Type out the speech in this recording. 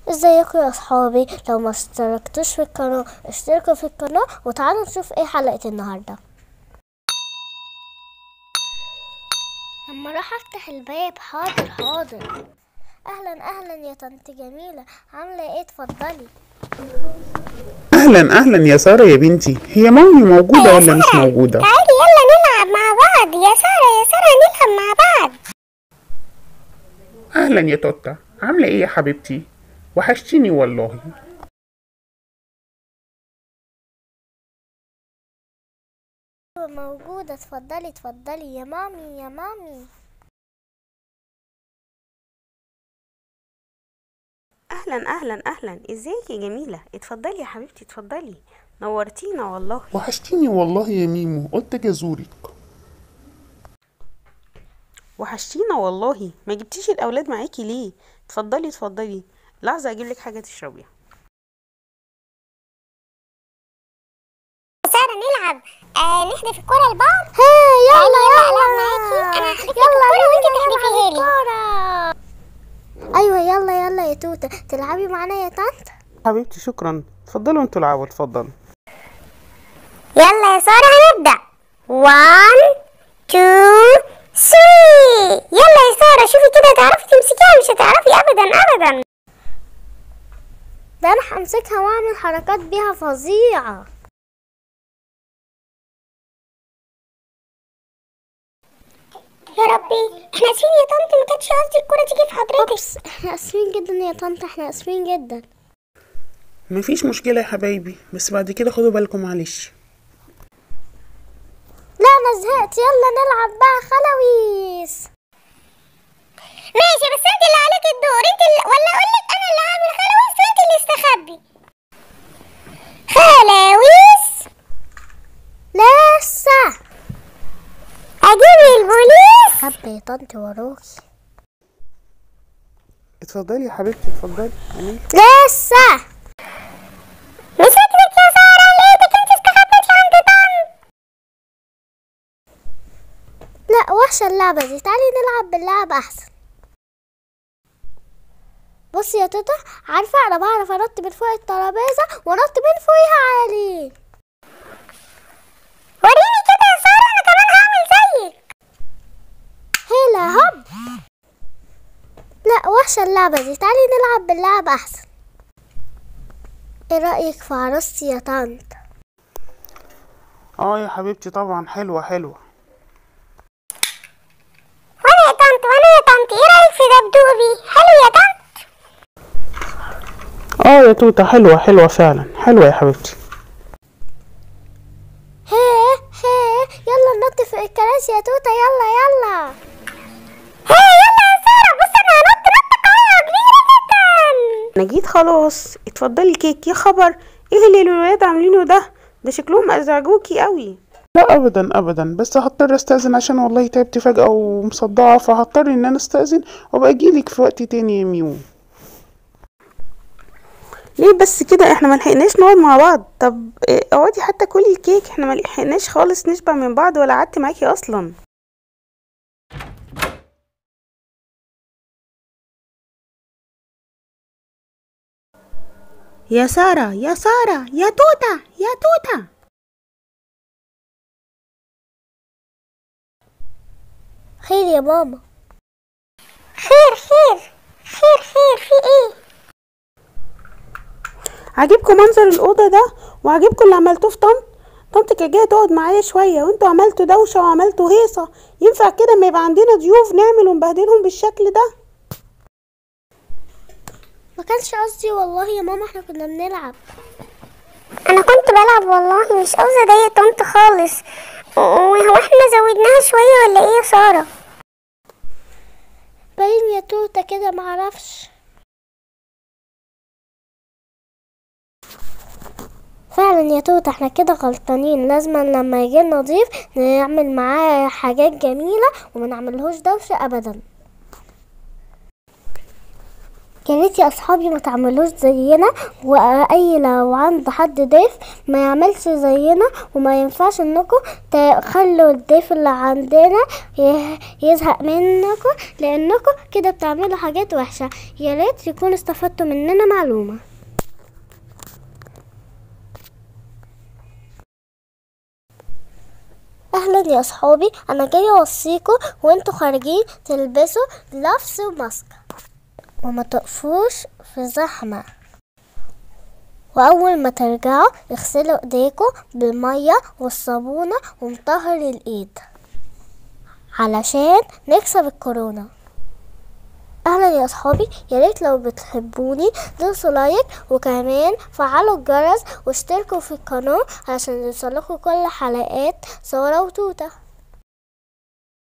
ازيكم يا اصحابي لو ما اشتركتوش في القناة اشتركوا في القناة وتعالوا نشوف ايه حلقة النهاردة لما راح افتح الباب حاضر حاضر اهلا اهلا يا طنط جميلة عاملة ايه اتفضلي اهلا اهلا يا ساره يا بنتي هي مامي موجوده ولا مش موجوده تعالي يلا نلعب مع بعض يا سارة يا سارة نلعب مع بعض اهلا يا توتا عامله ايه يا حبيبتي وحشتيني والله موجودة اتفضلي اتفضلي يا مامي يا مامي اهلا اهلا اهلا ازيك يا جميله اتفضلي يا حبيبتي اتفضلي نورتينا والله وحشتيني والله يا ميمو قلت اجي ازورك وحشتينا والله ما جبتيش الاولاد معاكي ليه اتفضلي اتفضلي لحظه اجيب لك حاجه تشربيها يا سارة نلعب آه نحدف الكرة لبعض ها يلا يلا العب معاكي انا هحدف لك الكرة وانت تحدفيها لي ايوه يلا يلا يا توتة تلعبي معانا يا طنط حبيبتي شكرا اتفضلوا انتوا العبوا اتفضلوا يلا يا سارة هنبدأ 1 2 3 يلا يا سارة شوفي كده تعرفي تمسكيها مش هتعرفي ابدا ابدا ده انا همسكها واعمل حركات بيها فظيعة يا ربي احنا اسفين يا طنط ما كانتش قصدي الكرة تيجي في حضرتك اوبس احنا اسفين جدا يا طنط احنا اسفين جدا مفيش مشكله يا حبايبي بس بعد كده خدوا بالكم معلش لا انا زهقت يلا نلعب بقى خلاويص ماشي بس انت اللي عليك الدور انت اللي ولا اقول لك انا اللي هعمل خلاويص وانت اللي استخبي خلاويص لسه اجيب البوليس خبي يا طنط وراكي اتفضلي يا حبيبتي اتفضلي امين لسه مسكتك يا سارة لقيتك انت استخبيتي عند طن لا وحشة اللعبة دي تعالي نلعب باللعب احسن بصي يا توتا عارفة انا بعرف انط من فوق الترابيزة وانط من فوقيها عالي وريني كده يا سارة انا كمان هعمل زيك هلا هوب لا وحشة اللعبة دي تعالي نلعب باللعب احسن ايه رأيك في عروستي يا طنط اه يا حبيبتي طبعا حلوه حلوه وانا يا طنط وانا يا طنط ايه رايك في دبدوبي حلو يا طنط اه يا توتا حلوه حلوه فعلا حلوه يا حبيبتي هي هي يلا ننط فوق الكراسي يا توتا يلا يلا هي يلا يا سارة بص انا هنط نطة قوية كبيرة جدا انا جيت خلاص اتفضلي كيك يا خبر ايه اللي الولاد عاملينه ده ده شكلهم ازعجوكي قوي لا ابدا ابدا بس هضطر استاذن عشان والله تعبت فجاه ومصدعه فهضطر ان انا استاذن وابقى اجيلك في وقت تاني يا ميمو ليه بس كده احنا ملحقناش نقعد مع بعض طب اه، اقعدي حتى كلي الكيك احنا ملحقناش خالص نشبع من بعض ولا قعدت معاكي اصلا يا سارة يا سارة يا توتة يا توتة خير يا ماما خير خير خير خير في ايه عاجبكم منظر الأوضة ده وعاجبكم اللي عملتوه في طنط طنط كانت جاية تقعد معايا شوية وانتوا عملتوا دوشة وعملتوا هيصة ينفع كده ما يبقى عندنا ضيوف نعمل ونبهدلهم بالشكل ده ما كانش قصدي والله يا ماما احنا كنا بنلعب انا كنت بلعب والله مش قصدي اضايق طنط خالص وهو احنا زودناها شوية ولا ايه يا سارة باين يا توتا كده معرفش فعلا يا توتا احنا كده غلطانين لازم لما يجي نضيف نعمل معاه حاجات جميلة وما نعملهوش دوشة ابدا يا ريت يا اصحابي ما تعملوش زينا واي لو عند حد ضيف ما يعملش زينا وما ينفعش انكم تخلوا الضيف اللي عندنا يه- يزهق منكم لانكم كده بتعملوا حاجات وحشة يا ريت يكون استفدتوا مننا معلومة اهلا يا اصحابي انا جايه اوصيكم وانتوا خارجين تلبسوا جلافز وماسك وما تقفوش في زحمه واول ما ترجعوا اغسلوا ايديكم بالميه والصابونه ومطهر الايد علشان نكسب الكورونا اهلا يا اصحابي يا ريت لو بتحبوني دوسوا لايك وكمان فعلوا الجرس واشتركوا في القناه عشان يوصلكوا كل حلقات سارة وتوته